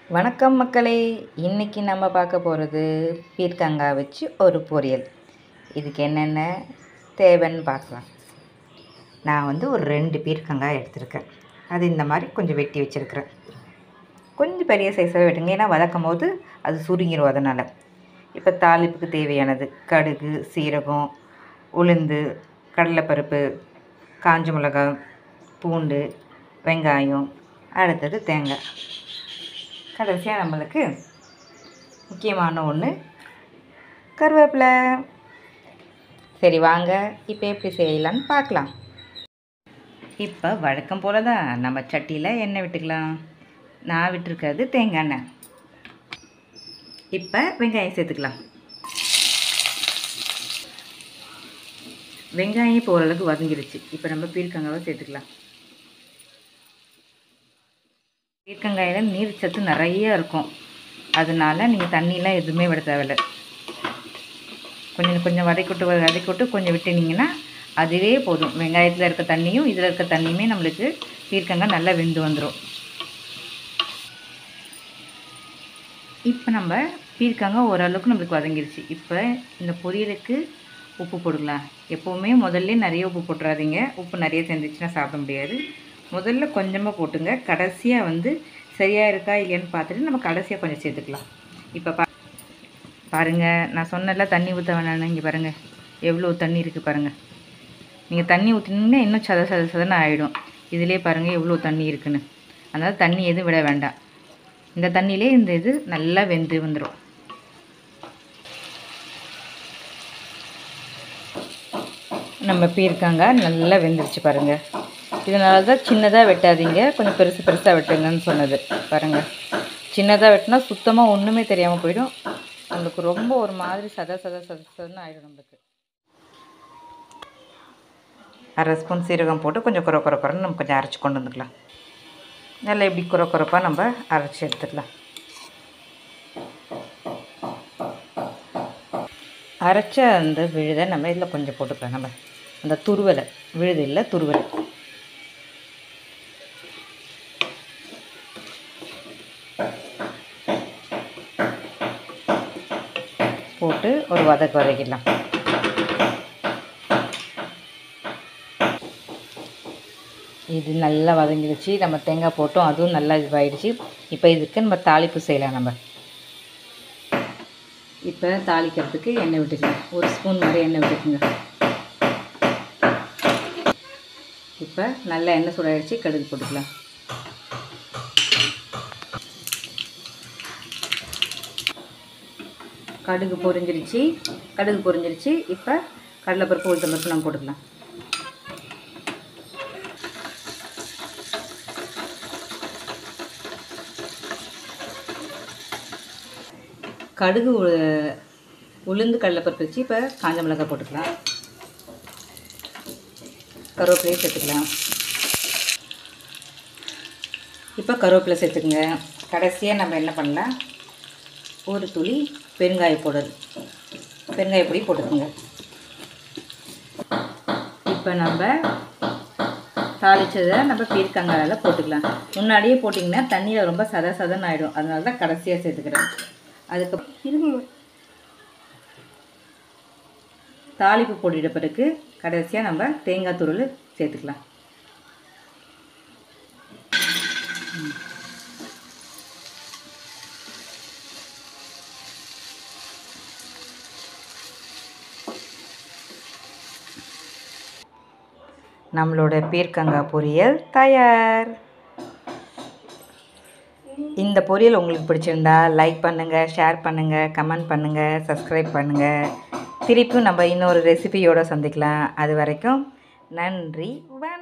வணக்கம் மக்களே இன்றைக்கி நம்ம பார்க்க போகிறது பீர்க்கங்காய் வச்சு ஒரு பொரியல் இதுக்கு என்னென்ன தேவைன்னு பார்க்கலாம் நான் வந்து ஒரு ரெண்டு பீர்க்கங்காய் எடுத்திருக்கேன் அது இந்த மாதிரி கொஞ்சம் வெட்டி வச்சுருக்கிறேன் கொஞ்சம் பெரிய சைஸாக வெட்டுங்க ஏன்னா வதக்கும் போது அது சுருங்கிடும் அதனால் இப்போ தாளிப்புக்கு தேவையானது கடுகு சீரகம் உளுந்து கடலைப்பருப்பு காஞ்ச மிளகாய் பூண்டு வெங்காயம் அடுத்தது தேங்காய் கடைசியாக நம்மளுக்கு முக்கியமான ஒன்று கருவேப்பிலை சரி வாங்க இப்போ எப்படி செய்யலான்னு பார்க்கலாம் இப்போ வழக்கம் போல தான் நம்ம சட்டியில் எண்ணெய் விட்டுக்கலாம் நான் விட்டுருக்கிறது தேங்காய் எண்ணெய் இப்போ வெங்காயம் சேர்த்துக்கலாம் வெங்காயம் இப்போ ஓரளவுக்கு வதங்கிடுச்சு இப்போ நம்ம பீர்க்கங்காவை சேர்த்துக்கலாம் பீர்க்கங்காயில் நீர் சத்து நிறைய இருக்கும் அதனால நீங்கள் தண்ணியெலாம் எதுவுமே விட தேவையில்ல கொஞ்சம் கொஞ்சம் வதக்கிவிட்டு வதக்கிவிட்டு கொஞ்சம் விட்டுனீங்கன்னா அதுவே போதும் வெங்காயத்தில் இருக்க தண்ணியும் இதில் இருக்க தண்ணியுமே நம்மளுக்கு பீர்க்கங்காய் நல்லா வெந்து வந்துடும் இப்போ நம்ம பீர்க்கங்காய் ஓரளவுக்கு நம்மளுக்கு வதங்கிருச்சு இப்போ இந்த பொரியலுக்கு உப்பு போடலாம் எப்போவுமே முதல்ல நிறைய உப்பு போட்டுறாதீங்க உப்பு நிறைய சேர்ந்துச்சுன்னா சாப்பிட முடியாது முதல்ல கொஞ்சமாக போட்டுங்க கடைசியாக வந்து சரியாக இருக்கா இல்லையான்னு பார்த்துட்டு நம்ம கடைசியாக கொஞ்சம் சேர்த்துக்கலாம் இப்போ பா பாருங்கள் நான் சொன்னல தண்ணி ஊற்ற வேணான்னு இங்கே பாருங்கள் எவ்வளோ தண்ணி இருக்குது பாருங்கள் நீங்கள் தண்ணி ஊற்றினீங்கன்னா இன்னும் சத சத சதன்னு ஆகிடும் இதிலே பாருங்கள் எவ்வளோ தண்ணி இருக்குன்னு அதனால் தண்ணி எதுவும் விட வேண்டாம் இந்த தண்ணியிலே இந்த இது நல்லா வெந்து வந்துடும் நம்ம பீர்க்கங்காய் நல்லா வெந்துருச்சு பாருங்கள் இதனால தான் சின்னதாக வெட்டாதீங்க கொஞ்சம் பெருசு பெருசாக வெட்டுங்கன்னு சொன்னது பாருங்கள் சின்னதாக வெட்டினா சுத்தமாக ஒன்றுமே தெரியாமல் போயிடும் நம்மளுக்கு ரொம்ப ஒரு மாதிரி சத சத சத சதன்னு ஆகிடும் நம்மளுக்கு அரை ஸ்பூன் சீரகம் போட்டு கொஞ்சம் குறை குறை குறைன்னு நம்ம கொஞ்சம் அரைச்சி கொண்டு வந்துக்கலாம் நல்லா இப்படி குறை குறைப்பாக நம்ம அரைச்சி எடுத்துக்கலாம் அரைச்ச அந்த விழுதை நம்ம இதில் கொஞ்சம் போட்டுக்கலாம் நம்ம அந்த துருவலை விழுது இல்லை துருவலை போட்டு ஒரு வதக்கு வதக்கிடலாம் இது நல்லா வதங்கிடுச்சு நம்ம தேங்காய் போட்டோம் அதுவும் நல்லா இதுவாகிடுச்சு இப்போ இதுக்கு நம்ம தாளிப்பு செய்யலாம் நம்ம இப்போ தாளிக்கிறதுக்கு எண்ணெய் விட்டுக்கலாம் ஒரு ஸ்பூன் மாதிரி எண்ணெய் விட்டுக்குங்க இப்போ நல்லா எண்ணெய் சூடாகிடுச்சு கடுகு போட்டுக்கலாம் கடுகு பொரிஞ்சிருச்சு கடுகு பொரிஞ்சிருச்சு இப்போ கடலைப்பருப்பு உளுத்தம்பருப்பு நம்ம போட்டுக்கலாம் கடுகு உ- உளுந்து கடலைப்பருப்பு வச்சு இப்போ காஞ்ச மிளகாய் போட்டுக்கலாம் கருவேப்பிலையும் சேர்த்துக்கலாம் இப்போ கருவேப்பிலை சேர்த்துக்குங்க கடைசியாக நம்ம என்ன பண்ணலாம் ஒரு துளி பெருங்காய பவுடர் பெருங்காய பொடி போட்டுக்கோங்க இப்போ நம்ம தாளிச்சதை நம்ம பீர்க்கங்காயில் போட்டுக்கலாம் முன்னாடியே போட்டிங்கன்னா தண்ணியில் ரொம்ப சத சதன்னு ஆகிடும் அதனால தான் கடைசியாக சேர்த்துக்கிறேன் அதுக்கு இருங்க தாளிப்பு போட்டுட்ட பிறகு கடைசியாக நம்ம தேங்காய் துருள் சேர்த்துக்கலாம் நம்மளோட பீர்க்கங்காய் பொரியல் தயார் இந்த பொரியல் உங்களுக்கு பிடிச்சிருந்தா லைக் பண்ணுங்கள் ஷேர் பண்ணுங்கள் கமெண்ட் பண்ணுங்கள் சப்ஸ்கிரைப் பண்ணுங்கள் திருப்பியும் நம்ம இன்னொரு ரெசிபியோடு சந்திக்கலாம் அது வரைக்கும் நன்றி வணக்கம்